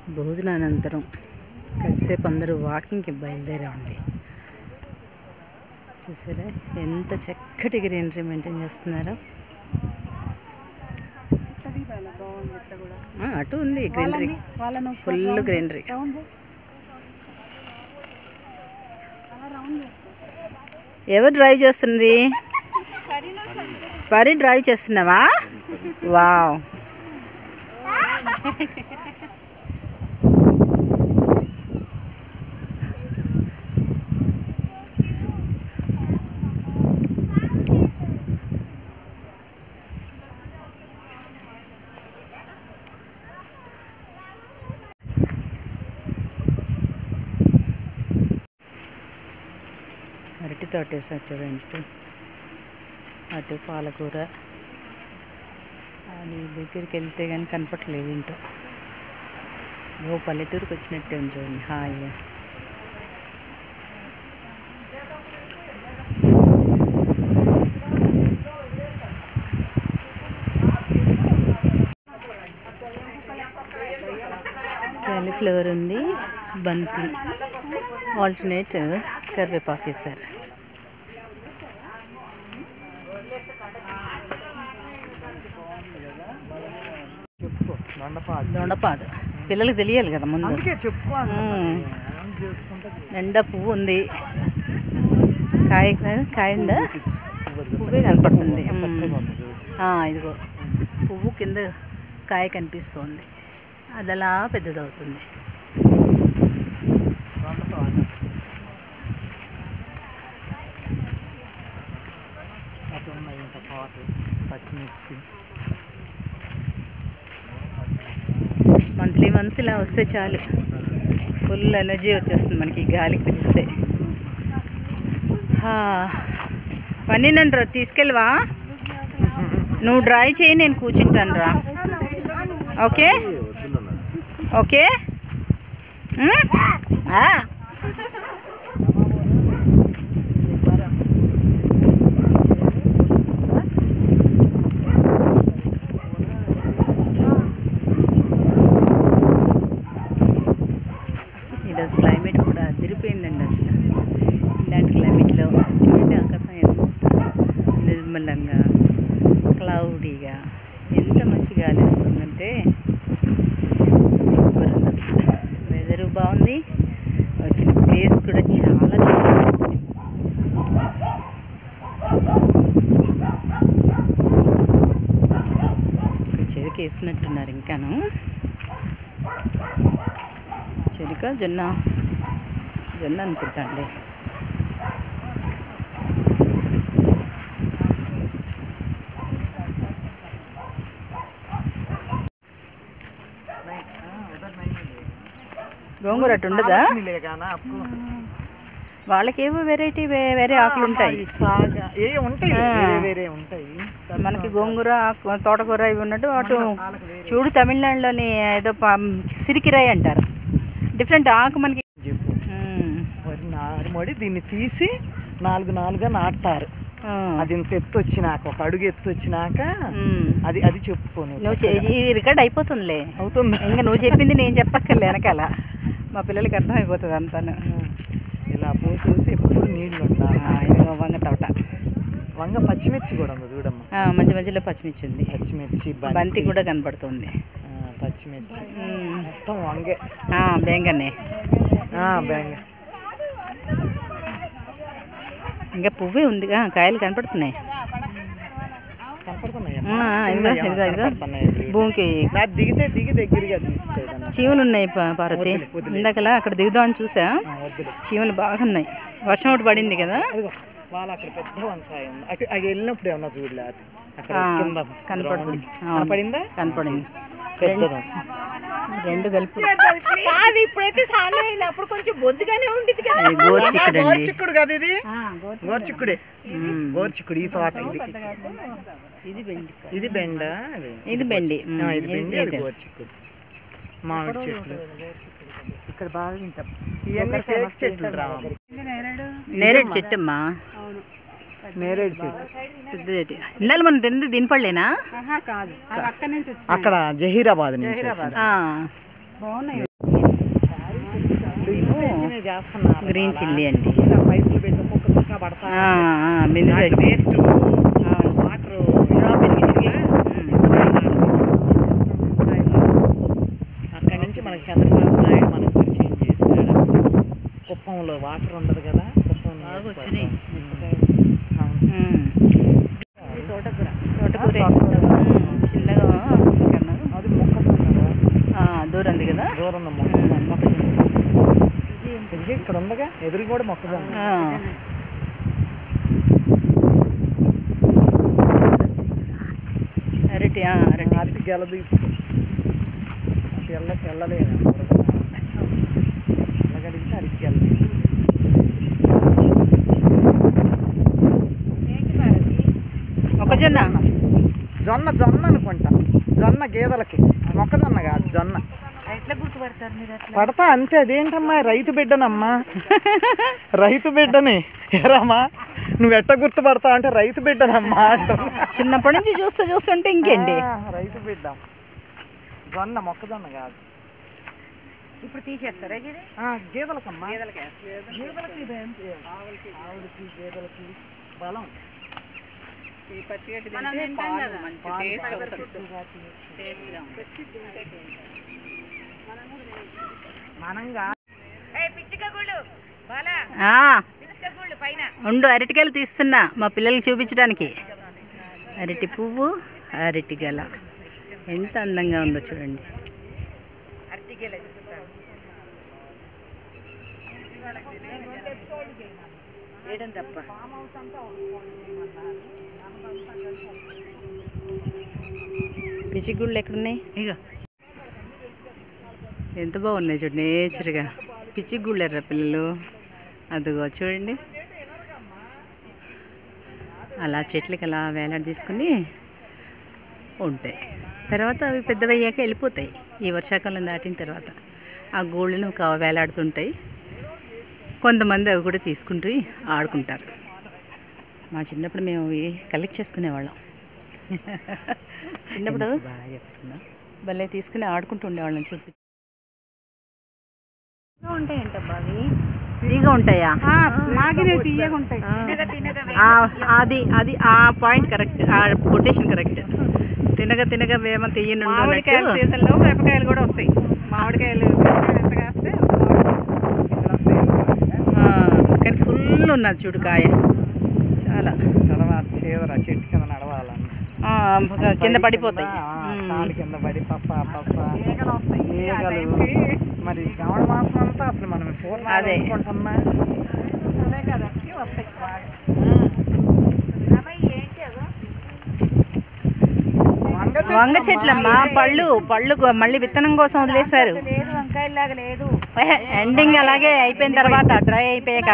భోజనానంతరం కాసేపు అందరూ వాకింగ్కి బయలుదేరామండి చూసారా ఎంత చక్కటి గ్రీనరీ మెయింటైన్ చేస్తున్నారో ఆ, అటు ఉంది గ్రీనరీ ఫుల్ గ్రీనరీ ఎవరు డ్రైవ్ చేస్తుంది పరి డ్రైవ్ చేస్తున్నావా వావ్ అరటి తోట వేసారు చూడండి అటు పాలకూర అది దగ్గరికి వెళ్తే కానీ కనపట్లేదు ఏంటో ఓ పల్లెటూరుకి వచ్చినట్టే ఉంది చూడండి హాయిగా క్యాలీఫ్లవర్ ఉంది బంతి ఆల్టర్నేట్ కరివేపాకు వేశారు చెప్పుకో దొండపాదు దొండపాదు పిల్లలకి తెలియాలి కదా ముందు అందుకే చెప్పుకో మ్మ్. ఏం చేసుకుంటే నిండా పువ్వు ఉంది కాయ కాయ ఉందా పువ్వే కనపడుతుంది మ్మ్. ఆ, ఇదిగో పువ్వు కింద కాయ కనిపిస్తుంది అది అలా పెద్దదవుతుంది అటు ఉన్నాయి ఇంకా పాటు పచ్చిమిర్చి మంత్లీ మంత్స్ ఇలా వస్తే చాలు ఫుల్ ఎనర్జీ వచ్చేస్తుంది మనకి ఈ గాలికి పిలిస్తే హా. పని నన్ను రా తీసుకెళ్ళవా నువ్వు డ్రైవ్ చేయి నేను కూర్చుంటాను రా ఓకే ఓకే ఉమ్? ఆ. ఈరోజు క్లైమేట్ కూడా అదిరిపోయిందండి అసలు ఇలాంటి క్లైమేట్లో చూడండి ఆకాశం ఎంత నిర్మలంగా క్లౌడీగా ఎంత మంచి గాలి వస్తుందంటే సూపర్ ఉంది అసలు వెదరు బాగుంది వచ్చిన ప్లేస్ కూడా చాలా చాలా బాగుంది ఇక్కడ చెరుకు వేసినట్టున్నారు ఇంకాను చెరుక జొన్న జొన్న అనుకుంటా అండి గోంగూర అటు ఉండదా వాళ్ళకేవో వెరైటీ వేరే ఆకులు ఉంటాయి సాగా ఏ ఉంటాయి ఆ. వేరే వేరే ఉంటాయి సరస మనకి గోంగూర ఆకు- తోటకూర ఇవి ఉన్నట్టు అటు వాళ్ళకి వేరే. చూడు తమిళనాడులోని ఏదో ప- సిరికిరాయి అంటారు డిఫరెంట్ ఆకు మనకి చెప్పు ఉమ్. వరి నారుమడి దీన్ని తీసి నాలుగు నాలుగుగా నాటుతారు ఆ. అది ఇంత ఎత్తు వచ్చినాక ఒక అడుగు ఎత్తు వచ్చినాక ఉమ్. అది అది చెప్పుకోను నువ్వు చే- ఇది రికార్డ్ అయిపోతుందిలే అవుతుందా ఇంకా నువ్వు చెప్పింది నేను చెప్పక్కర్లే వెనకాల మా పిల్లలకి అర్థమైపోతుంది అంతాను ఇలా పోసేసి ఎప్పుడు నీళ్ళు ఉండాలి ఆ, ఇదిగో వంగ తోట వంగ పచ్చిమిర్చి కూడా ఉంది చూడమ్మా ఆ, మధ్య మధ్యలో పచ్చిమిర్చి ఉంది పచ్చిమిర్చి బంతి కూడా కనపడుతుంది ఆ, పచ్చిమిర్చి ఉమ్. మొత్తం వంగే ఆ, బేంగనే ఆ, బెంగ ఇంకా పువ్వే ఉంది ఆ, కాయలు కనపడుతున్నాయి కనపడుతున్నాయి ఆ, ఇదిగో ఇదిగో ఇదిగో భూమికి నాకు దిగితే దిగి దగ్గరగా తీసుకోదన్న చీమలు ఉన్నాయి పా- పార్వతి వదిలే, వదిలే. ఇందాకలా అక్కడ దిగుదామని చూసా వద్దులే చీమలు బాగా ఉన్నాయి వర్షం ఒకటి పడింది కదా అదిగో వాళ్ళు అక్కడ పెద్ద వంకాయ ఉంది అటు అది వెళ్ళినప్పుడు ఏమన్నా చూడలే అది అక్కడ ఆ, కింద కనపడుతుంది. ground. అవును. కనపడిందా కనపడింది పెద్దది రెండు కలిపి కాదు ఇప్పుడైతే చాలా అయింది అప్పుడు కొంచెం బొద్దుగానే ఉండేది కదా అది గోరుచిక్కుడు అండి గోర్చిక్కుడు కదా ఇది గోర్చిక్కుడే మ్మ్. గోర్చిక్కుడు ఈ తోట ఇది ఇది బెండి ఇది బెండ అది ఇది బెండి మ్మ్. ఆ, ఇది ఇది- బెండి ఇది అది తెలుసు. గోర్చిక్కుడు మామిడి చెట్లు ఇక్కడ బాగా తింటాం ఇవన్నీ టేక్ చెట్లు రా నేరేడు చెట్టు అమ్మా నేరేడు చెట్టు పెద్ద చెట్టు ఇందాక మనం తింది దీనిపళ్ళేనా కాదు అది అక్కడి నుంచి వచ్చింది అక్కడ జహీరాబాద్ నుంచి వచ్చింది ఆ, బాగున్నాయి చేస్తున్నారు గ్రీన్ చిల్లీ అండి పైపులు పెట్టి మొక్క చక్క పడతా ఆ, ఆ, బిందు సైజ్ వేస్ట్ అవును. వాటర్ డ్రాప్ ఇరిగేషన్ అక్కడి నుంచి మనకి చంద్రబాబు నాయుడు మనకు పరిచయం చేశాడు కుప్పంలో వాటర్ ఉండదు కదా కుప్పం బాగా వచ్చినాయి. అవును. తోటకూర తోటకూర. ఉమ్, చిన్నగా కన్నా. అది మొక్కజొన్న ఆ, దూరంది కదా దూరం మొక్కజొన్న మొక్కజొన్న ఇది ఇక్కడ ఉందగా ఎదురు కూడా మొక్కజొన్న ఆ. అరటి ఆ, అరటి అరటి గెల తీసుకో అటు ఎల్ల వెళ్ళలేదు ఎల్లగలిగితే అరటి గెల తీసుకో మొక్కజొన్న జొన్న జొన్న అనుకుంటా జొన్న గేదెలకి మొక్కజొన్న కాదు జొన్న ఎట్లా గుర్తుపడతారు మీరు అట్లా పడతా అంతే అదేంటమ్మా రైతు బిడ్డనమ్మా రైతు బిడ్డని ఏరామా నువ్వు ఎట్ట గుర్తుపడతావు అంటే రైతు బిడ్డనమ్మా అంటున్నా చిన్నప్పటి నుంచి చూస్తూ చూస్తుంటే ఇంకేంటి ఆ, రైతు బిడ్డ జొన్న మొక్కజొన్న కాదు ఇప్పుడు తీసేస్తారా ఇది ఆ, గేదెలకమ్మా గేదెలకి గేదెలకి ఇదేంటి ఆవులకి గేదెలకి బలం మనంగా పిచ్చిక గుళ్ళు బాలా ఆ, పిచ్చిక గుళ్ళు పైన ఉండు అరటికాయలు తీస్తున్నా మా పిల్లలకి చూపించడానికి అరటి పువ్వు అరటి గల ఎంత అందంగా ఉందో చూడండి అరటికేలే ఏడం తప్ప పిచ్చిగుళ్ళు ఎక్కడున్నాయి ఇక ఎంత బాగున్నాయి చూడండి నేచర్గా పిచ్చిగుళ్ళు ఎర్ర పిల్లలు అదిగో చూడండి అలా చెట్లకి అలా వేలాడ తీసుకుని ఉంటాయి తర్వాత అవి పెద్దవయ్యాక వెళ్ళిపోతాయి ఈ వర్షాకాలం దాటిన తర్వాత ఆ గూళ్ళను ఒక వేలాడుతుంటాయి కొంతమంది అవి కూడా తీసుకుంటూ ఆడుకుంటారు మా చిన్నప్పుడు మేము ఇవి కలెక్ట్ చేసుకునేవాళ్ళం చిన్నప్పుడు బాగా చెప్తున్నా భలే తీసుకుని ఆడుకుంటూ ఉండేవాళ్ళం చెప్పి ఉంటాయంటబ్బా అవి తీగా ఉంటాయా మాగినే తీయగా ఉంటాయి తినగా తినగా ఆ, అది అది ఆ పాయింట్ కరెక్ట్ ఆ కొటేషన్ కరెక్ట్ తినగా తినగా వేమ తీయను మామిడికాయల సీజన్లో మిరపకాయలు కూడా వస్తాయి మామిడికాయలు మిరపకాయలు ఎంత కాస్తే కానీ ఫుల్ ఉన్నది చూడు కాయ చాలా తర్వాత చీదర చెట్టు కింద నడవాలని ఆ, కింద పడిపోతాయి కాలు కింద పడి పప్ప పప్ప ఈగలు మరి శ్రావణ మాసం అంతా అసలు మనం పూర్ణ అదే. అనుకుంటున్నా అదే కదా వస్తాయి వంగ చెట్లు వంగ చెట్లమ్మా పళ్ళు పళ్ళు కో- మళ్ళీ విత్తనం కోసం వదిలేశారు లేదు వంకాయలాగా లేదు ఎండింగ్ అలాగే అయిపోయిన తర్వాత డ్రై అయిపోయాక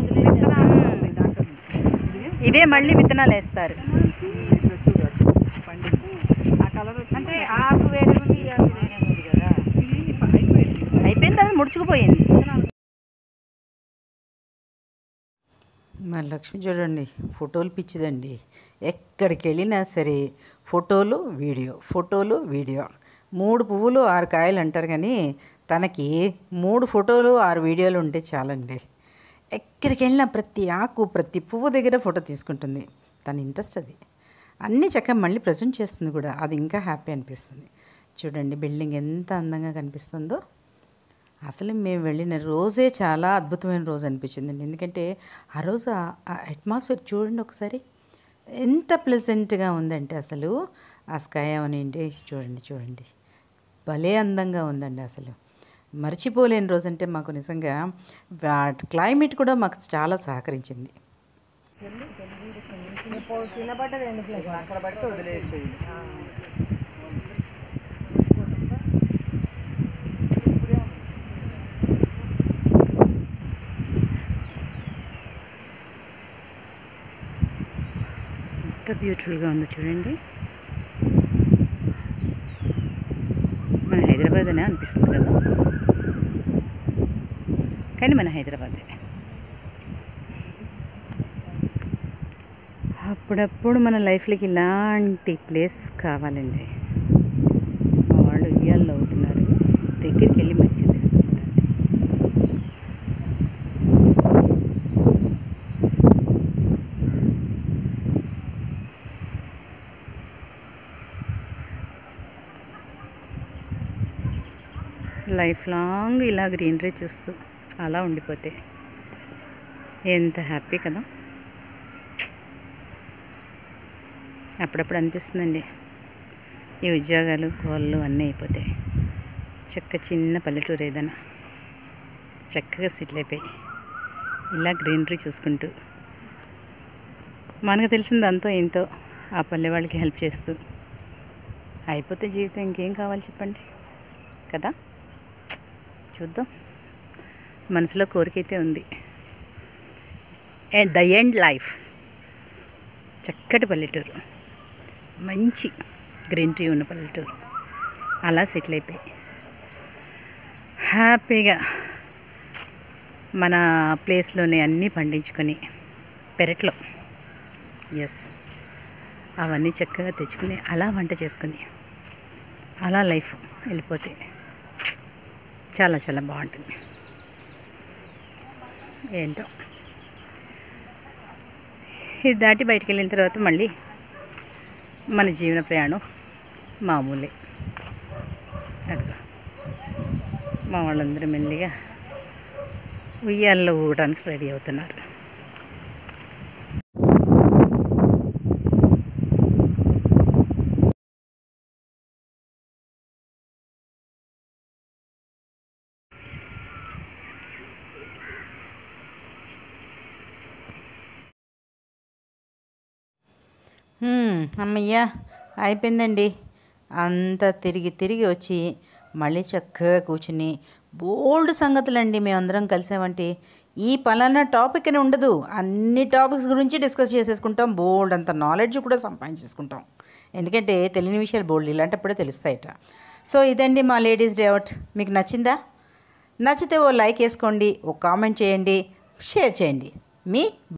ఇవే మళ్ళీ విత్తనాలు వేస్తారు ఆ కలర్ అంటే ఆకు వేరే ఉంది ఈ ఆకు వేరే ఉంది కదా అయిపోయిన తర్వాత ముడుచుకుపోయింది మా లక్ష్మి చూడండి ఫోటోలు పిచ్చిదండి ఎక్కడికి వెళ్ళినా సరే ఫోటోలు వీడియో ఫోటోలు వీడియో మూడు పువ్వులు ఆరు కాయలు అంటారు కానీ తనకి మూడు ఫోటోలు ఆరు వీడియోలు ఉంటే చాలండి ఎక్కడికి వెళ్ళినా ప్రతి ఆకు ప్రతి పువ్వు దగ్గర ఫోటో తీసుకుంటుంది తన ఇంట్రెస్ట్ అది అన్నీ చక్కగా మళ్ళీ ప్రజెంట్ చేస్తుంది కూడా అది ఇంకా హ్యాపీ అనిపిస్తుంది చూడండి బిల్డింగ్ ఎంత అందంగా కనిపిస్తుందో అసలు మేము వెళ్ళిన రోజే చాలా అద్భుతమైన రోజు అనిపించిందండి ఎందుకంటే ఆ రోజు ఆ అట్మాస్ఫియర్ చూడండి ఒకసారి ఎంత ప్లెజెంట్గా ఉందంటే అసలు ఆ స్కై అవనండి చూడండి చూడండి భలే అందంగా ఉందండి అసలు మర్చిపోలేని రోజు అంటే మాకు నిజంగా క్లైమేట్ కూడా మాకు చాలా సహకరించింది అక్కడ పడితే వదిలేసేది ఎంత బ్యూటిఫుల్గా ఉందో చూడండి మన హైదరాబాద్ అనే అనిపిస్తుంది కదా కానీ మన హైదరాబాదే అప్పుడప్పుడు మన లైఫ్లోకి ఇలాంటి ప్లేస్ కావాలండి మా వాళ్ళు ఉయ్యాల్లో అవుతున్నారు దగ్గరికి లైఫ్ లాంగ్ ఇలా గ్రీనరీ చూస్తూ అలా ఉండిపోతే ఎంత హ్యాపీ కదా అప్పుడప్పుడు అనిపిస్తుందండి ఈ ఉద్యోగాలు కోళ్ళు అన్నీ అయిపోతాయి చక్క చిన్న పల్లెటూరు ఏదైనా చక్కగా సెటిల్ అయిపోయి ఇలా గ్రీనరీ చూసుకుంటూ మనకు తెలిసింది అంతో ఇంతో ఆ పల్లె వాళ్ళకి హెల్ప్ చేస్తూ అయిపోతే జీవితం ఇంకేం కావాలి చెప్పండి కదా చూద్దాం మనసులో కోరికైతే ఉంది ద ఎండ్ లైఫ్ చక్కటి పల్లెటూరు మంచి గ్రీనరీ ఉన్న పల్లెటూరు అలా సెటిల్ అయిపోయి హ్యాపీగా మన ప్లేస్లోనే అన్నీ పండించుకొని పెరట్లో ఎస్ అవన్నీ చక్కగా తెచ్చుకుని అలా వంట చేసుకుని అలా లైఫ్ వెళ్ళిపోతే చాలా చాలా బాగుంటుంది ఏంటో ఇది దాటి బయటికి వెళ్ళిన తర్వాత మళ్ళీ మన జీవన ప్రయాణం మామూలే అదిగో మా వాళ్ళందరూ మెల్లిగా ఉయ్యాల్లో ఊగడానికి రెడీ అవుతున్నారు హ్మ్, అమ్మయ్యా అయిపోయిందండి అంతా తిరిగి తిరిగి వచ్చి మళ్ళీ చక్కగా కూర్చుని బోల్డ్ సంగతులండి మేమందరం కలిసామంటే ఈ పలానా టాపిక్ అని ఉండదు అన్ని టాపిక్స్ గురించి డిస్కస్ చేసేసుకుంటాం బోల్డ్ అంత నాలెడ్జ్ కూడా సంపాదించేసుకుంటాం ఎందుకంటే తెలియని విషయాలు బోల్డ్ ఇలాంటప్పుడే తెలుస్తాయట సో ఇదండి మా లేడీస్ డే అవుట్ మీకు నచ్చిందా నచ్చితే ఓ లైక్ వేసుకోండి ఓ కామెంట్ చేయండి షేర్ చేయండి మీ